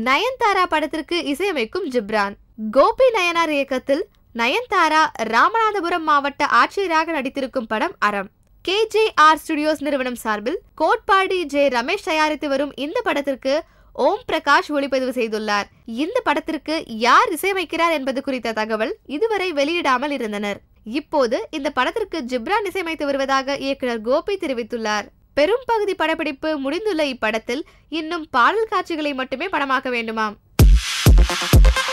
நயன்தாரா படத்திற்கு இசையமைக்கும் ஜிப்ரான் கோபி நயனார் இயக்கத்தில் நயன்தாரா ராமநாதபுரம் மாவட்ட ஆட்சியராக நடித்திருக்கும் படம் அறம் கே ஜே ஆர் ஸ்டுடியோஸ் நிறுவனம் சார்பில் கோட்பாடி ஜே ரமேஷ் தயாரித்து வரும் இந்த படத்திற்கு ஓம் பிரகாஷ் ஒளிப்பதிவு செய்துள்ளார் இந்த படத்திற்கு யார் இசையமைக்கிறார் என்பது குறித்த தகவல் இதுவரை வெளியிடாமல் இருந்தனர் இப்போது இந்த படத்திற்கு ஜிப்ரான் இசையமைத்து வருவதாக இயக்குனர் கோபி தெரிவித்துள்ளார் பெரும் பகுதி படப்பிடிப்பு முடிந்துள்ள இப்படத்தில் இன்னும் பாடல் காட்சிகளை மட்டுமே படமாக்க வேண்டுமாம்